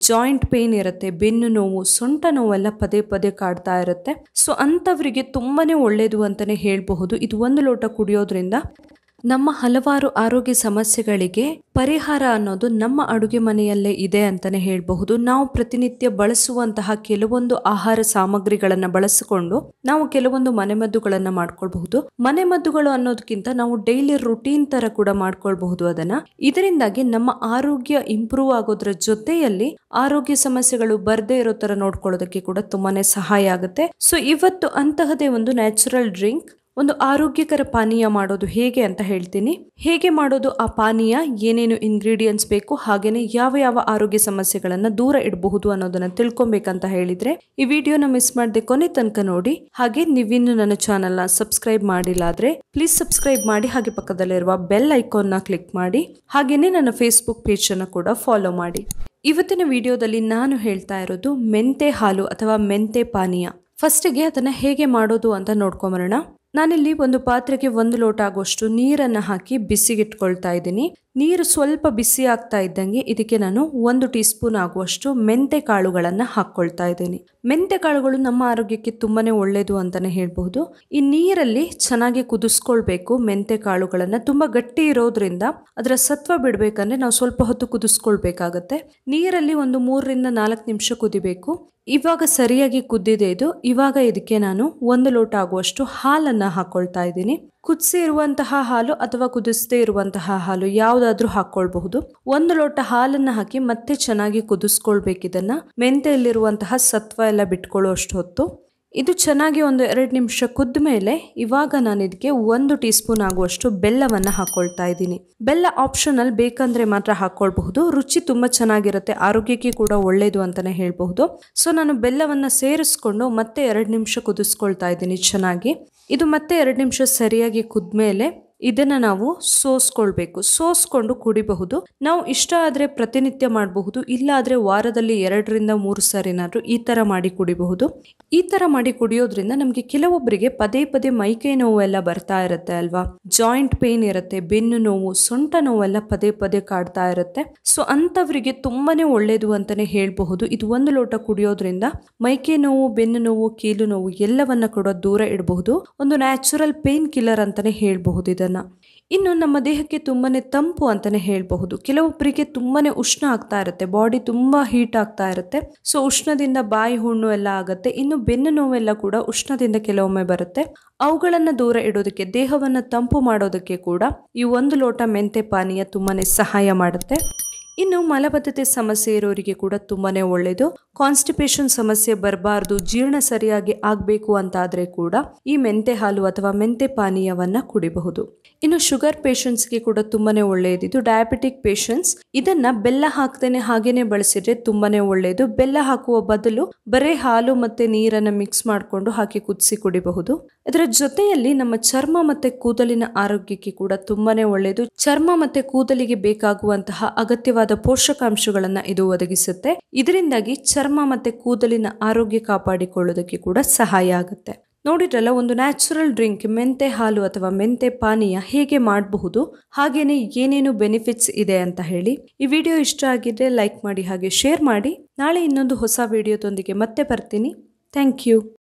joint pain ಇರುತ್ತೆ ಬೆನ್ನು ನೋವು ಸೊಂಟ ನೋವೆಲ್ಲ ಪದೇ ಪದೇ ಕಾಡ್ತಾ ಇರುತ್ತೆ ಸೊ ಅಂಥವರಿಗೆ ತುಂಬಾನೇ ಒಳ್ಳೆಯದು ಅಂತಲೇ ಹೇಳಬಹುದು ಇದು ಒಂದು ಲೋಟ ಕುಡಿಯೋದ್ರಿಂದ ನಮ್ಮ ಹಲವಾರು ಆರೋಗ್ಯ ಸಮಸ್ಯೆಗಳಿಗೆ ಪರಿಹಾರ ಅನ್ನೋದು ನಮ್ಮ ಅಡುಗೆ ಮನೆಯಲ್ಲೇ ಇದೆ ಅಂತಲೇ ಹೇಳಬಹುದು ನಾವು ಪ್ರತಿನಿತ್ಯ ಬಳಸುವಂತಹ ಕೆಲವೊಂದು ಆಹಾರ ಸಾಮಗ್ರಿಗಳನ್ನು ಬಳಸಿಕೊಂಡು ನಾವು ಕೆಲವೊಂದು ಮನೆಮದ್ದುಗಳನ್ನು ಮಾಡ್ಕೊಳ್ಬಹುದು ಮನೆಮದ್ದುಗಳು ಅನ್ನೋದಕ್ಕಿಂತ ನಾವು ಡೈಲಿ ರುಟೀನ್ ತರ ಕೂಡ ಮಾಡ್ಕೊಳ್ಬಹುದು ಅದನ್ನ ಇದರಿಂದಾಗಿ ನಮ್ಮ ಆರೋಗ್ಯ ಇಂಪ್ರೂವ್ ಆಗೋದ್ರ ಜೊತೆಯಲ್ಲಿ ಆರೋಗ್ಯ ಸಮಸ್ಯೆಗಳು ಬರದೇ ಇರೋ ತರ ನೋಡ್ಕೊಳ್ಳೋದಕ್ಕೆ ಕೂಡ ತುಂಬಾನೇ ಸಹಾಯ ಆಗುತ್ತೆ ಸೊ ಇವತ್ತು ಅಂತಹದೇ ಒಂದು ನ್ಯಾಚುರಲ್ ಡ್ರಿಂಕ್ ಒಂದು ಆರೋಗ್ಯಕರ ಪಾನೀಯ ಮಾಡೋದು ಹೇಗೆ ಅಂತ ಹೇಳ್ತೀನಿ ಹೇಗೆ ಮಾಡೋದು ಆ ಪಾನೀಯ ಏನೇನು ಇಂಗ್ರೀಡಿಯೆಂಟ್ಸ್ ಬೇಕು ಹಾಗೇನೆ ಯಾವ ಯಾವ ಆರೋಗ್ಯ ಸಮಸ್ಯೆಗಳನ್ನ ದೂರ ಇಡಬಹುದು ಅನ್ನೋದನ್ನ ತಿಳ್ಕೊಬೇಕಂತ ಹೇಳಿದ್ರೆ ಈ ವಿಡಿಯೋನ ಮಿಸ್ ಮಾಡದೆ ಕೊನೆ ತನಕ ನೋಡಿ ಹಾಗೆ ನೀವಿನ್ನು ನನ್ನ ಚಾನಲ್ನ ಸಬ್ಸ್ಕ್ರೈಬ್ ಮಾಡಿಲ್ಲ ಆದ್ರೆ ಪ್ಲೀಸ್ ಸಬ್ಸ್ಕ್ರೈಬ್ ಮಾಡಿ ಹಾಗೆ ಪಕ್ಕದಲ್ಲಿರುವ ಬೆಲ್ ಐಕಾನ್ನ ಕ್ಲಿಕ್ ಮಾಡಿ ಹಾಗೇನೆ ನನ್ನ ಫೇಸ್ಬುಕ್ ಪೇಜ್ ಅನ್ನು ಕೂಡ ಫಾಲೋ ಮಾಡಿ ಇವತ್ತಿನ ವಿಡಿಯೋದಲ್ಲಿ ನಾನು ಹೇಳ್ತಾ ಇರೋದು ಮೆಂತೆ ಹಾಲು ಅಥವಾ ಮೆಂತೆ ಪಾನೀಯ ಫಸ್ಟಿಗೆ ಅದನ್ನ ಹೇಗೆ ಮಾಡೋದು ಅಂತ ನೋಡ್ಕೊಂಬರೋಣ ನಾನಿಲ್ಲಿ ಒಂದು ಪಾತ್ರೆಗೆ ಒಂದು ಲೋಟ ಆಗುವಷ್ಟು ನೀರನ್ನು ಹಾಕಿ ಬಿಸಿಗಿಟ್ಕೊಳ್ತಾ ಇದ್ದೀನಿ ನೀರು ಸ್ವಲ್ಪ ಬಿಸಿ ಆಗ್ತಾ ಇದ್ದಂಗೆ ಇದಕ್ಕೆ ನಾನು ಒಂದು ಟೀ ಸ್ಪೂನ್ ಆಗುವಷ್ಟು ಮೆಂತೆ ಕಾಳುಗಳನ್ನು ಹಾಕ್ಕೊಳ್ತಾ ಇದ್ದೀನಿ ಮೆಂತೆ ಕಾಳುಗಳು ನಮ್ಮ ಆರೋಗ್ಯಕ್ಕೆ ತುಂಬಾನೇ ಒಳ್ಳೆಯದು ಅಂತಾನೆ ಹೇಳ್ಬಹುದು ಈ ನೀರಲ್ಲಿ ಚೆನ್ನಾಗಿ ಕುದಿಸ್ಕೊಳ್ಬೇಕು ಮೆಂತೆ ಕಾಳುಗಳನ್ನು ತುಂಬಾ ಗಟ್ಟಿ ಇರೋದ್ರಿಂದ ಅದರ ಸತ್ವ ಬಿಡಬೇಕಂದ್ರೆ ನಾವು ಸ್ವಲ್ಪ ಹೊತ್ತು ಕುದಿಸ್ಕೊಳ್ಬೇಕಾಗತ್ತೆ ನೀರಲ್ಲಿ ಒಂದು ಮೂರರಿಂದ ನಾಲ್ಕು ನಿಮಿಷ ಕುದಿಬೇಕು ಇವಾಗ ಸರಿಯಾಗಿ ಕುದ್ದಿದೆ ಇದು ಇವಾಗ ಇದಕ್ಕೆ ನಾನು ಒಂದು ಲೋಟ ಆಗುವಷ್ಟು ಹಾಲನ್ನ ಹಾಕೊಳ್ತಾ ಇದ್ದೀನಿ ಕುದಿಸಿ ಇರುವಂತಹ ಹಾಲು ಅಥವಾ ಕುದಿಸದೇ ಇರುವಂತಹ ಹಾಲು ಯಾವುದಾದ್ರೂ ಹಾಕೊಳ್ಬಹುದು ಒಂದು ಲೋಟ ಹಾಲನ್ನ ಹಾಕಿ ಮತ್ತೆ ಚೆನ್ನಾಗಿ ಕುದಿಸ್ಕೊಳ್ಬೇಕು ಇದನ್ನ ಮೆಂತೆಯಲ್ಲಿರುವಂತಹ ಸತ್ವ ಎಲ್ಲ ಬಿಟ್ಕೊಳ್ಳುವಷ್ಟು ಹೊತ್ತು ಇದು ಚೆನ್ನಾಗಿ ಒಂದು ಎರಡು ನಿಮಿಷ ಕುದ್ದ ಮೇಲೆ ಇವಾಗ ನಾನು ಇದಕ್ಕೆ ಒಂದು ಟೀ ಸ್ಪೂನ್ ಆಗುವಷ್ಟು ಬೆಲ್ಲವನ್ನು ಹಾಕೊಳ್ತಾ ಇದ್ದೀನಿ ಬೆಲ್ಲ ಆಪ್ಷನಲ್ ಬೇಕಂದ್ರೆ ಮಾತ್ರ ಹಾಕೊಳ್ಬಹುದು ರುಚಿ ತುಂಬ ಚೆನ್ನಾಗಿರುತ್ತೆ ಆರೋಗ್ಯಕ್ಕೆ ಕೂಡ ಒಳ್ಳೆಯದು ಅಂತಲೇ ಹೇಳಬಹುದು ಸೊ ನಾನು ಬೆಲ್ಲವನ್ನು ಸೇರಿಸ್ಕೊಂಡು ಮತ್ತೆ ಎರಡು ನಿಮಿಷ ಕುದಿಸ್ಕೊಳ್ತಾ ಇದ್ದೀನಿ ಚೆನ್ನಾಗಿ ಇದು ಮತ್ತೆ ಎರಡು ನಿಮಿಷ ಸರಿಯಾಗಿ ಕುದ್ಮೇಲೆ ಇದನ್ನ ನಾವು ಸೋಸ್ಕೊಳ್ಬೇಕು ಸೋಸ್ಕೊಂಡು ಕುಡಿಬಹುದು ನಾವು ಇಷ್ಟ ಆದ್ರೆ ಪ್ರತಿನಿತ್ಯ ಮಾಡಬಹುದು ಇಲ್ಲ ಆದ್ರೆ ವಾರದಲ್ಲಿ ಎರಡರಿಂದ ಮೂರು ಸಾರಿನಾದ್ರೂ ಈ ತರ ಮಾಡಿ ಕುಡಿಬಹುದು ಈ ತರ ಮಾಡಿ ಕುಡಿಯೋದ್ರಿಂದ ನಮ್ಗೆ ಕೆಲವೊಬ್ಬರಿಗೆ ಪದೇ ಪದೇ ಮೈಕೈ ನೋವು ಎಲ್ಲ ಬರ್ತಾ ಇರುತ್ತೆ ಅಲ್ವಾ ಜಾಯಿಂಟ್ ಪೇನ್ ಇರುತ್ತೆ ಬೆನ್ನು ನೋವು ಸೊಂಟ ನೋವೆಲ್ಲ ಪದೇ ಪದೇ ಕಾಡ್ತಾ ಇರುತ್ತೆ ಸೊ ಅಂತವರಿಗೆ ತುಂಬಾನೇ ಒಳ್ಳೇದು ಅಂತಾನೆ ಹೇಳಬಹುದು ಇದು ಒಂದು ಲೋಟ ಕುಡಿಯೋದ್ರಿಂದ ಮೈಕೈ ನೋವು ಬೆನ್ನು ನೋವು ಕೀಲು ನೋವು ಎಲ್ಲವನ್ನ ಕೂಡ ದೂರ ಇಡಬಹುದು ಒಂದು ನ್ಯಾಚುರಲ್ ಪೇನ್ ಕಿಲ್ಲರ್ ಅಂತಾನೆ ಹೇಳಬಹುದು ಇದನ್ನ ಇನ್ನು ನಮ್ಮ ದೇಹಕ್ಕೆ ತುಂಬಾನೇ ತಂಪು ಅಂತಾನೆ ಹೇಳಬಹುದು ಕೆಲವೊಬ್ಬರಿಗೆ ತುಂಬಾನೇ ಉಷ್ಣ ಆಗ್ತಾ ಇರುತ್ತೆ ಬಾಡಿ ತುಂಬಾ ಹೀಟ್ ಆಗ್ತಾ ಇರುತ್ತೆ ಸೊ ಉಷ್ಣದಿಂದ ಬಾಯಿ ಹುಣ್ಣು ಎಲ್ಲ ಆಗುತ್ತೆ ಇನ್ನು ಬೆನ್ನು ನೋವೆಲ್ಲ ಕೂಡ ಉಷ್ಣದಿಂದ ಕೆಲವೊಮ್ಮೆ ಬರುತ್ತೆ ಅವುಗಳನ್ನ ದೂರ ಇಡೋದಕ್ಕೆ ದೇಹವನ್ನ ತಂಪು ಮಾಡೋದಕ್ಕೆ ಕೂಡ ಈ ಒಂದು ಲೋಟ ಮೆಂತೆ ಪಾನೀಯ ತುಂಬಾನೇ ಸಹಾಯ ಮಾಡುತ್ತೆ ಇನ್ನು ಮಲಬದ್ಧತೆ ಸಮಸ್ಯೆ ಇರೋರಿಗೆ ಕೂಡ ತುಂಬಾನೇ ಒಳ್ಳೆಯದು ಕಾನ್ಸ್ಟಿಪೇಷನ್ ಸಮಸ್ಯೆ ಬರಬಾರ್ದು ಜೀರ್ಣ ಸರಿಯಾಗಿ ಆಗಬೇಕು ಅಂತಾದ್ರೆ ಕೂಡ ಈ ಮೆಂತೆ ಹಾಲು ಅಥವಾ ಮೆಂತೆ ಪಾನೀಯವನ್ನ ಕುಡಿಬಹುದು ಇನ್ನು ಶುಗರ್ ಪೇಷಂಟ್ಸ್ಗೆ ಕೂಡ ತುಂಬಾನೇ ಒಳ್ಳೆಯದು ಇದು ಡಯಾಬಿಟಿಕ್ ಪೇಷಂಟ್ಸ್ ಇದನ್ನ ಬೆಲ್ಲ ಹಾಕ್ದೇನೆ ಹಾಗೇನೆ ಬಳಸಿದ್ರೆ ತುಂಬಾನೇ ಒಳ್ಳೆಯದು ಬೆಲ್ಲ ಹಾಕುವ ಬದಲು ಬರೀ ಹಾಲು ಮತ್ತೆ ನೀರನ್ನ ಮಿಕ್ಸ್ ಮಾಡಿಕೊಂಡು ಹಾಕಿ ಕುದಿಸಿ ಕುಡಿಬಹುದು ಇದರ ಜೊತೆಯಲ್ಲಿ ನಮ್ಮ ಚರ್ಮ ಮತ್ತೆ ಕೂದಲಿನ ಆರೋಗ್ಯಕ್ಕೆ ಕೂಡ ತುಂಬಾನೇ ಒಳ್ಳೆಯದು ಚರ್ಮ ಮತ್ತೆ ಕೂದಲಿಗೆ ಬೇಕಾಗುವಂತಹ ಅಗತ್ಯವಾದ ಪೋಷಕಾಂಶಗಳನ್ನ ಇದು ಒದಗಿಸುತ್ತೆ ಇದರಿಂದಾಗಿ ಚರ್ಮ ಮತ್ತೆ ಕೂದಲಿನ ಆರೋಗ್ಯ ಕಾಪಾಡಿಕೊಳ್ಳೋದಕ್ಕೆ ಕೂಡ ಸಹಾಯ ಆಗುತ್ತೆ ನೋಡಿದ್ರಲ್ಲ ಒಂದು ನ್ಯಾಚುರಲ್ ಡ್ರಿಂಕ್ ಮೆಂತೆ ಹಾಲು ಅಥವಾ ಮೆಂತೆ ಪಾನೀಯ ಹೇಗೆ ಮಾಡಬಹುದು ಹಾಗೇನೆ ಏನೇನು ಬೆನಿಫಿಟ್ಸ್ ಇದೆ ಅಂತ ಹೇಳಿ ಈ ವಿಡಿಯೋ ಇಷ್ಟ ಆಗಿದ್ರೆ ಲೈಕ್ ಮಾಡಿ ಹಾಗೆ ಶೇರ್ ಮಾಡಿ ನಾಳೆ ಇನ್ನೊಂದು ಹೊಸ ವಿಡಿಯೋದೊಂದಿಗೆ ಮತ್ತೆ ಬರ್ತೀನಿ ಥ್ಯಾಂಕ್ ಯು